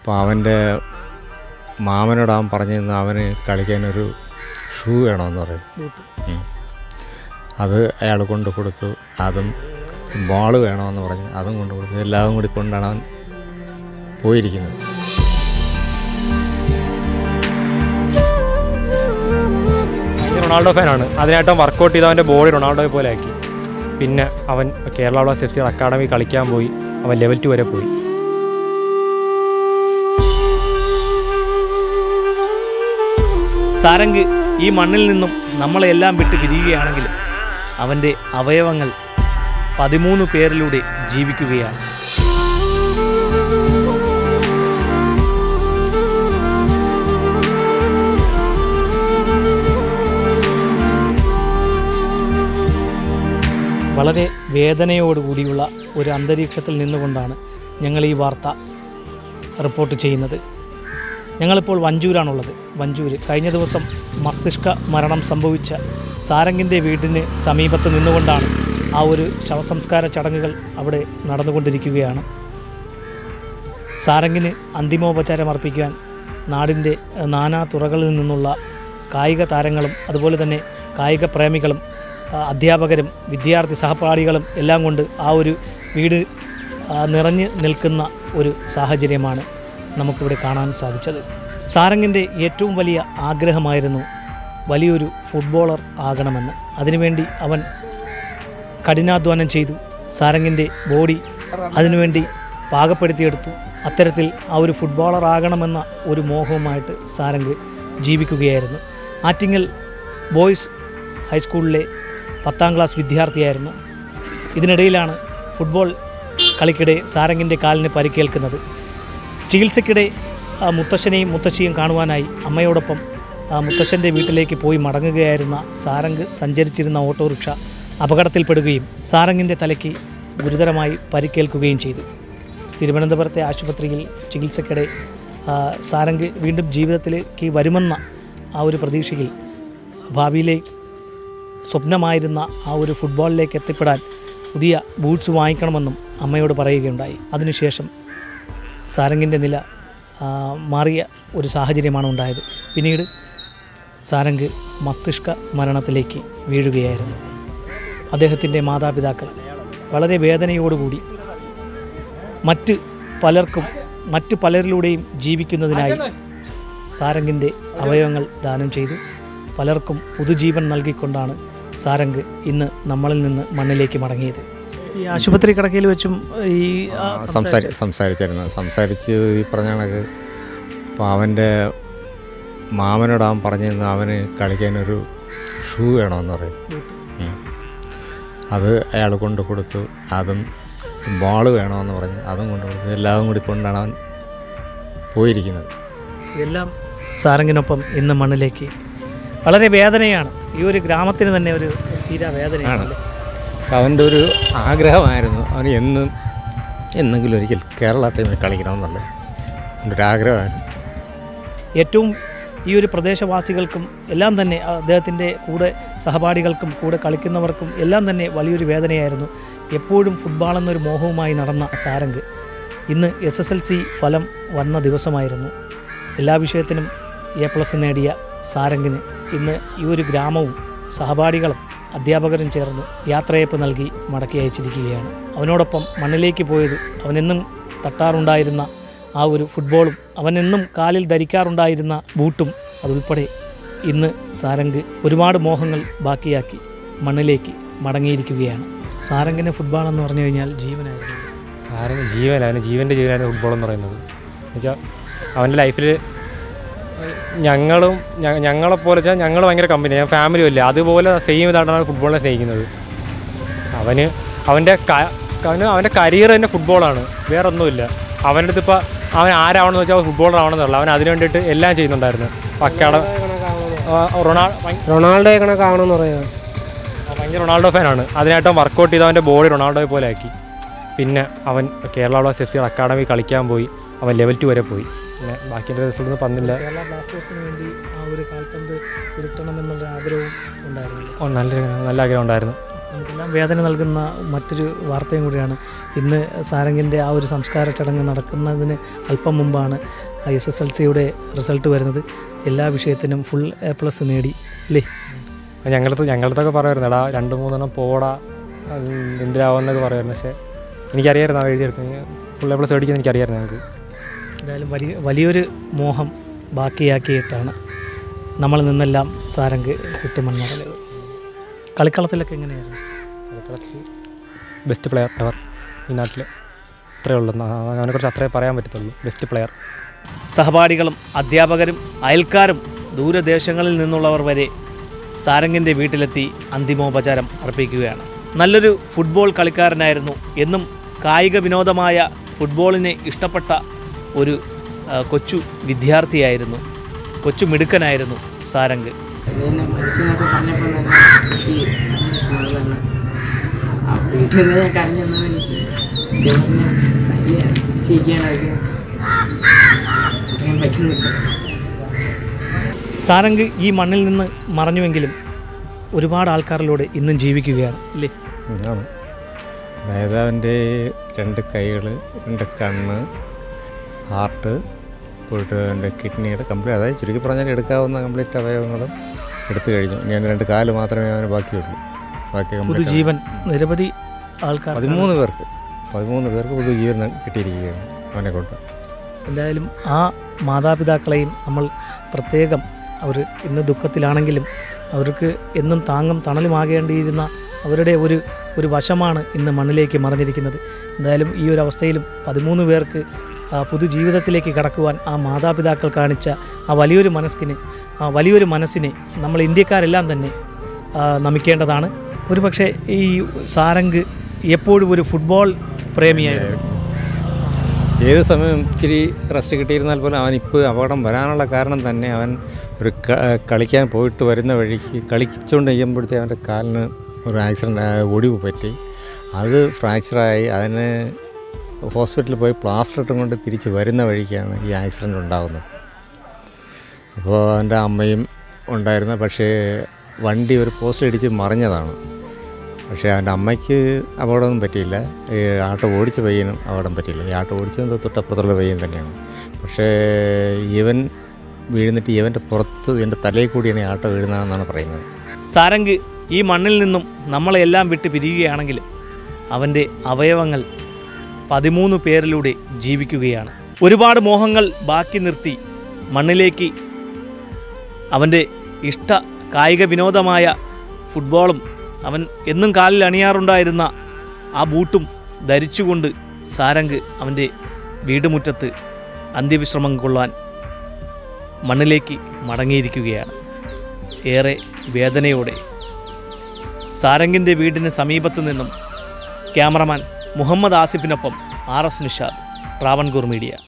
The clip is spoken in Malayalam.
അപ്പോൾ അവൻ്റെ മാമനോട് അവൻ പറഞ്ഞിരുന്നു അവന് കളിക്കാനൊരു ഷൂ വേണമെന്ന് പറയും ഉം. അത് അയാൾ കൊണ്ട് കൊടുത്തു അതും ബോൾ വേണമെന്ന് പറഞ്ഞു അതും കൊണ്ട് കൊടുത്തു എല്ലാം കൂടി കൊണ്ടാണ് അവൻ പോയിരിക്കുന്നത് ഭയങ്കര റൊണാൾഡോ ഫാനാണ് അതിനായിട്ട് അവൻ വർക്കൗട്ട് ചെയ്ത് അവൻ്റെ ബോഡി റൊണാൾഡോയെ പോലെ ആക്കി പിന്നെ അവൻ Kerala blast F C academy കളിക്കാൻ പോയി അവൻ ലെവൽ ടു വരെ പോയി സാരംഗ് ഈ മണ്ണിൽ നിന്നും നമ്മളെല്ലാം വിട്ട് പിരിയുകയാണെങ്കിലും അവൻ്റെ അവയവങ്ങൾ പതിമൂന്ന് പേരിലൂടെ ജീവിക്കുകയാണ് വളരെ വേദനയോടുകൂടിയുള്ള ഒരു അന്തരീക്ഷത്തിൽ നിന്നുകൊണ്ടാണ് ഞങ്ങൾ ഈ വാർത്ത റിപ്പോർട്ട് ചെയ്യുന്നത് ഞങ്ങളിപ്പോൾ വഞ്ചൂരാണുള്ളത് വഞ്ചൂര് കഴിഞ്ഞ ദിവസം മസ്തിഷ്ക മരണം സംഭവിച്ച സാരംഗിൻ്റെ വീടിന് സമീപത്ത് നിന്നുകൊണ്ടാണ് ആ ഒരു ശവസംസ്കാര ചടങ്ങുകൾ അവിടെ നടന്നുകൊണ്ടിരിക്കുകയാണ് സാരംഗിന് അന്തിമോപചാരം അർപ്പിക്കാൻ നാടിൻ്റെ ഏഹ്, നാനാ തുറകളിൽ നിന്നുള്ള കായിക താരങ്ങളും അതുപോലെ തന്നെ കായിക പ്രേമികളും ആ, അധ്യാപകരും വിദ്യാർത്ഥി സഹപാഠികളും എല്ലാം കൊണ്ട് ആ ഒരു വീട് ആ, നിറഞ്ഞു നിൽക്കുന്ന ഒരു സാഹചര്യമാണ് നമുക്കിവിടെ കാണാൻ സാധിച്ചത് സാരംഗിൻ്റെ ഏറ്റവും വലിയ ആഗ്രഹമായിരുന്നു വലിയൊരു ഫുട്ബോളർ ആകണമെന്ന് അതിനുവേണ്ടി അവൻ കഠിനാധ്വാനം ചെയ്തു സാരംഗിൻ്റെ ബോഡി അതിനുവേണ്ടി പാകപ്പെടുത്തിയെടുത്തു അത്തരത്തിൽ ആ ഒരു ഫുട്ബോളർ ആകണമെന്ന ഒരു മോഹവുമായിട്ട് സാരംഗ് ജീവിക്കുകയായിരുന്നു ആറ്റിങ്ങൽ ബോയ്സ് ഹൈസ്കൂളിലെ പത്താം ക്ലാസ് വിദ്യാർത്ഥിയായിരുന്നു ഇതിനിടയിലാണ് ഫുട്ബോൾ കളിക്കിടെ സാരംഗിൻ്റെ കാലിന് പരിക്കേൽക്കുന്നത് ചികിത്സയ്ക്കിടെ ആ മുത്തശ്ശനെയും മുത്തശ്ശിയും കാണുവാനായി അമ്മയോടൊപ്പം ആ മുത്തശ്ശൻ്റെ വീട്ടിലേക്ക് പോയി മടങ്ങുകയായിരുന്ന സാരംഗ് സഞ്ചരിച്ചിരുന്ന ഓട്ടോറിക്ഷ അപകടത്തിൽപ്പെടുകയും സാരംഗിൻ്റെ തലയ്ക്ക് ഗുരുതരമായി പരിക്കേൽക്കുകയും ചെയ്തു തിരുവനന്തപുരത്തെ ആശുപത്രിയിൽ ചികിത്സയ്ക്കിടെ ആ, സാരംഗ് വീണ്ടും ജീവിതത്തിലേക്ക് വരുമെന്ന ആ ഒരു പ്രതീക്ഷയിൽ ഭാവിയിലെ സ്വപ്നമായിരുന്ന ആ ഒരു ഫുട്ബോളിലേക്ക് എത്തിപ്പെടാൻ പുതിയ ബൂട്ട്സ് വാങ്ങിക്കണമെന്നും അമ്മയോട് പറയുകയുണ്ടായി അതിനുശേഷം സാരംഗിൻ്റെ നില ആ, മാറിയ ഒരു സാഹചര്യമാണ് ഉണ്ടായത് പിന്നീട് സാരംഗ് മസ്തിഷ്ക മരണത്തിലേക്ക് വീഴുകയായിരുന്നു അദ്ദേഹത്തിൻ്റെ മാതാപിതാക്കൾ വളരെ വേദനയോടുകൂടി മറ്റ് പലർക്കും മറ്റ് പലരിലൂടെയും ജീവിക്കുന്നതിനായി സ് സാരംഗിൻ്റെ അവയവങ്ങൾ ദാനം ചെയ്തു പലർക്കും പുതുജീവൻ നൽകിക്കൊണ്ടാണ് സാരംഗ് ഇന്ന് നമ്മളിൽ നിന്ന് മണ്ണിലേക്ക് മടങ്ങിയത് ഈ ആശുപത്രി കിടക്കയിൽ വെച്ചും ഈ ആ, സംസാരി സംസാരിച്ചിരുന്നു സംസാരിച്ച് ഈ പറഞ്ഞ കണക്ക് അപ്പോൾ അവൻ്റെ മാമനോട് അവൻ പറഞ്ഞിരുന്നു അവന് കളിക്കാനൊരു ഷൂ വേണമെന്ന് പറയും ഉം. അത് അയാൾ കൊണ്ട് കൊടുത്തു അതും ബോൾ വേണമെന്ന് പറഞ്ഞു അതും കൊണ്ട് കൊടുത്തു എല്ലാം കൂടി കൊണ്ടാണ് അവൻ പോയിരിക്കുന്നത് എല്ലാം സാരംഗിനൊപ്പം ഇന്ന് മണ്ണിലേക്ക് വളരെ വേദനയാണ് ഈ ഒരു ഗ്രാമത്തിന് തന്നെ ഒരു തീരാ വേദനയാണ് ആണ് പക്ഷെ അവൻ്റെ ഒരു ആഗ്രഹമായിരുന്നു അവന് എന്നും എന്നെങ്കിലും ഒരിക്കൽ കേരള ടീമിൽ കളിക്കണമെന്നുള്ളത് എൻ്റെ ഒരു ആഗ്രഹമായിരുന്നു ഏറ്റവും ഈ ഒരു പ്രദേശവാസികൾക്കും എല്ലാം തന്നെ അദ്ദേഹത്തിൻ്റെ കൂടെ സഹപാഠികൾക്കും കൂടെ കളിക്കുന്നവർക്കും എല്ലാം തന്നെ വലിയൊരു വേദനയായിരുന്നു എപ്പോഴും ഫുട്ബോൾ എന്നൊരു മോഹവുമായി നടന്ന സാരംഗ് ഇന്ന് എസ് എസ് എൽ സി ഫലം വന്ന ദിവസമായിരുന്നു എല്ലാ വിഷയത്തിനും എ പ്ലസ് നേടിയ സാരംഗിന് ഇന്ന് ഈ ഒരു ഗ്രാമവും സഹപാഠികളും അധ്യാപകരും ചേർന്ന് യാത്രയയപ്പ് നൽകി മടക്കി അയച്ചിരിക്കുകയാണ് അവനോടൊപ്പം മണ്ണിലേക്ക് പോയത് അവനെന്നും തട്ടാറുണ്ടായിരുന്ന ആ ഒരു ഫുട്ബോളും അവനെന്നും കാലിൽ ധരിക്കാറുണ്ടായിരുന്ന ബൂട്ടും അതുൾപ്പെടെ ഇന്ന് സാരംഗ് ഒരുപാട് മോഹങ്ങൾ ബാക്കിയാക്കി മണ്ണിലേക്ക് മടങ്ങിയിരിക്കുകയാണ് സാരംഗിന് ഫുട്ബോൾ എന്ന് പറഞ്ഞു കഴിഞ്ഞാൽ ജീവനായിരുന്നു സാറിന് ജീവനാണ് അവന് ജീവൻ്റെ ജീവനാണ് ഫുട്ബോൾ എന്ന് പറയുന്നത് എന്നുവെച്ചാൽ അവൻ്റെ ലൈഫിൽ ഞങ്ങളും ഞ- ഞങ്ങളെപ്പോലെ വെച്ചാൽ ഞങ്ങൾ ഭയങ്കര കമ്പനി ഞാൻ ഫാമിലി അല്ലേ അതുപോലെ സെയിം ഇതായിട്ടാണ് ഫുട്ബോളിനെ സ്നേഹിക്കുന്നത് അവന് അവൻ്റെ ക- അവന് അവൻ്റെ കരിയർ തന്നെ ഫുട്ബോളാണ് വേറെ ഒന്നുമില്ല അവൻ്റെ അടുത്ത് ഇപ്പോൾ അവൻ ആരാവണമെന്ന് വെച്ചാൽ ഫുട്ബോളർ ആവണമെന്നല്ല അവൻ അതിന് വേണ്ടിയിട്ട് എല്ലാം ചെയ്യുന്നുണ്ടായിരുന്നു അക്കാട റൊണാൾഡോ റൊണാൾഡോയെ കണക്കാവണമെന്ന് പറയുക ഭയങ്കര റൊണാൾഡോ ഫാനാണ് അതിനായിട്ട് അവൻ വർക്കൗട്ട് ചെയ്ത് അവൻ്റെ ബോഡി റൊണാൾഡോയെ പോലെ ആക്കി പിന്നെ അവൻ Kerala blast F C academy കളിക്കാൻ പോയി അവൻ ലെവൽ ടു വരെ പോയി പിന്നെ ബാക്കിൻ്റെ റിസൾട്ട് ഒന്നും പറഞ്ഞില്ല കേരള ബ്ലാസ്റ്റേഴ്സിന് വേണ്ടി ആ ഒരു കാൽപന്ത് ഉരുട്ടണമെന്നുള്ള ആഗ്രഹവും ഉണ്ടായിരുന്നു ഓ നല്ല നല്ല ആഗ്രഹം ഉണ്ടായിരുന്നു നമുക്കെല്ലാം വേദന നൽകുന്ന മറ്റൊരു വാർത്തയും കൂടിയാണ് ഇന്ന് സാരംഗിൻ്റെ ആ ഒരു സംസ്കാര ചടങ്ങ് നടക്കുന്നതിന് അല്പം മുമ്പാണ് എസ് എസ് എൽ സിയുടെ റിസൾട്ട് വരുന്നത് എല്ലാ വിഷയത്തിനും ഫുൾ എ പ്ലസ് നേടി അല്ലേ ഞങ്ങളടുത്ത് ഞങ്ങളടുത്തൊക്കെ പറയുമായിരുന്നു എടാ രണ്ട് മൂന്നെണ്ണം പോടാ അത് എന്തിനാവുന്നൊക്കെ പറയുമായിരുന്നു പക്ഷേ എനിക്കറിയായിരുന്നു ആ എഴുതിയെടുക്കുന്നത് ഫുൾ എ പ്ലസ് മേടിക്കുന്നത് എനിക്കറിയായിരുന്നു ഞങ്ങൾക്ക് എന്തായാലും വലിയ വലിയൊരു മോഹം ബാക്കിയാക്കിയിട്ടാണ് നമ്മൾ നിന്നെല്ലാം സാരംഗ് കുറ്റമണ്ണറത് കളിക്കളത്തിലൊക്കെ എങ്ങനെയായിരുന്നു ബെസ്റ്റ് പ്ലെയർ എവർ ഈ നാട്ടിൽ അത്രേ ഉള്ളൂ അവനെക്കുറിച്ച് അത്രേ പറയാൻ പറ്റത്തുള്ളൂ ബെസ്റ്റ് പ്ലെയർ സഹപാഠികളും അധ്യാപകരും അയൽക്കാരും ദൂരദേശങ്ങളിൽ നിന്നുള്ളവർ വരെ സാരംഗിൻ്റെ വീട്ടിലെത്തി അന്തിമോപചാരം അർപ്പിക്കുകയാണ് നല്ലൊരു ഫുട്ബോൾ കളിക്കാരനായിരുന്നു എന്നും കായിക വിനോദമായ ഫുട്ബോളിനെ ഇഷ്ടപ്പെട്ട ഒരു ആ, കൊച്ചു വിദ്യാർത്ഥിയായിരുന്നു കൊച്ചു മിടുക്കനായിരുന്നു സാരംഗ് പിന്നെ മരിച്ചെന്നൊക്കെ പറഞ്ഞപ്പോൾ തന്നെ എനിക്ക് ഉള്ളതാണ് ആ വീട്ടിൽ നിന്ന് ഞാൻ കരഞ്ഞെന്ന് എനിക്ക് ദൈവത്തിന് വലിയ ചിരിക്കാനൊക്കെ പറയാൻ പറ്റുന്നില്ല സാരംഗ് ഈ മണ്ണിൽ നിന്ന് മറഞ്ഞുവെങ്കിലും ഒരുപാട് ആൾക്കാരിലൂടെ ഇന്നും ജീവിക്കുകയാണ് ഇല്ലേ ആണ് അതായത് അവൻ്റെ രണ്ട് കൈകൾ രണ്ട് കണ്ണ് ഹാർട്ട് പോയിട്ട് അവൻ്റെ കിഡ്നിയുടെ കംപ്ലീറ്റ് അതായത് ചുരുക്കി പറഞ്ഞാൽ എടുക്കാവുന്ന കംപ്ലീറ്റ് അവയവങ്ങളും എടുത്തു കഴിഞ്ഞു ഇനി അവൻ്റെ രണ്ട് കാല് മാത്രമേ അവന് ബാക്കിയുള്ളൂ ബാക്കി കംപ്ലീറ്റ് പുതുജീവൻ നിരവധി ആൾക്കാർ പതിമൂന്ന് പേർക്ക് പതിമൂന്ന് പേർക്ക് പുതുജീവൻ കിട്ടിയിരിക്കുകയാണ് അവനെ കൊണ്ട് എന്തായാലും ആ മാതാപിതാക്കളെയും നമ്മൾ പ്രത്യേകം അവർ ഇന്ന് ദുഃഖത്തിലാണെങ്കിലും അവർക്ക് എന്നും താങ്ങും തണലുമാകേണ്ടിയിരുന്ന അവരുടെ ഒരു ഒരു വശമാണ് ഇന്ന് മണ്ണിലേക്ക് മറഞ്ഞിരിക്കുന്നത് എന്തായാലും ഈ ഒരു അവസ്ഥയിലും പതിമൂന്ന് പേർക്ക് ആ പുതുജീവിതത്തിലേക്ക് കടക്കുവാൻ ആ മാതാപിതാക്കൾ കാണിച്ച ആ വലിയൊരു മനസ്സിന് ആ വലിയൊരു മനസ്സിനെ നമ്മൾ ഇന്ത്യക്കാരെല്ലാം തന്നെ ആ, നമിക്കേണ്ടതാണ് ഒരു പക്ഷേ ഈ സാരംഗ് എപ്പോഴും ഒരു ഫുട്ബോൾ പ്രേമിയായിരുന്നു ഏത് സമയം ഇച്ചിരി റെസ്റ്റ് കിട്ടിയിരുന്നാൽ പോലും അവനിപ്പോൾ അപകടം വരാനുള്ള കാരണം തന്നെ അവൻ ഒരു ക- കളിക്കാൻ പോയിട്ട് വരുന്ന വഴിക്ക് കളിച്ചുകൊണ്ട് കഴിയുമ്പോഴത്തേ അവൻ്റെ കാലിന് ഒരു ആക്സിഡൻ്റ് ഒടിവ് പറ്റി അത് ഫ്രാക്ചറായി അതിന് ഹോസ്പിറ്റലിൽ പോയി പ്ലാസ്റ്റർ ഇട്ടും കൊണ്ട് തിരിച്ച് വരുന്ന വഴിക്കാണ് ഈ ആക്സിഡൻ്റ് ഉണ്ടാകുന്നത് അപ്പോൾ അവൻ്റെ അമ്മയും ഉണ്ടായിരുന്നു പക്ഷേ വണ്ടി ഒരു പോസ്റ്റ് ഇടിച്ച് മറിഞ്ഞതാണ് പക്ഷേ അവൻ്റെ അമ്മയ്ക്ക് അപകടമൊന്നും പറ്റിയില്ല ഈ ആട്ടോ ഓടിച്ച പയ്യനും അപകടം പറ്റിയില്ല ഈ ആട്ടോ ഓടിച്ചത് തൊട്ടപ്പുറത്തുള്ള പയ്യൻ തന്നെയാണ് പക്ഷേ ഇവൻ വീഴുന്നിട്ട് ഇവൻ്റെ പുറത്ത് എൻ്റെ തലയിൽ കൂടിയാണ് ഈ ആട്ടോ വീഴുന്നതെന്നാണ് പറയുന്നത് സാരംഗ് ഈ മണ്ണിൽ നിന്നും നമ്മളെല്ലാം വിട്ട് പിരിയുകയാണെങ്കിലും അവൻ്റെ അവയവങ്ങൾ പതിമൂന്ന് പേരിലൂടെ ജീവിക്കുകയാണ് ഒരുപാട് മോഹങ്ങൾ ബാക്കി നിർത്തി മണ്ണിലേക്ക് അവൻ്റെ ഇഷ്ട കായിക വിനോദമായ ഫുട്ബോളും അവൻ എന്നും കാലിൽ അണിയാറുണ്ടായിരുന്ന ആ ബൂട്ടും ധരിച്ചുകൊണ്ട് സാരംഗ് അവൻ്റെ വീടുമുറ്റത്ത് അന്ത്യവിശ്രമം കൊള്ളാൻ മണ്ണിലേക്ക് മടങ്ങിയിരിക്കുകയാണ് ഏറെ വേദനയോടെ സാരംഗിൻ്റെ വീടിന് സമീപത്ത് നിന്നും ക്യാമറമാൻ മുഹമ്മദ് ആസിഫിനൊപ്പം R S Nishad Travancore media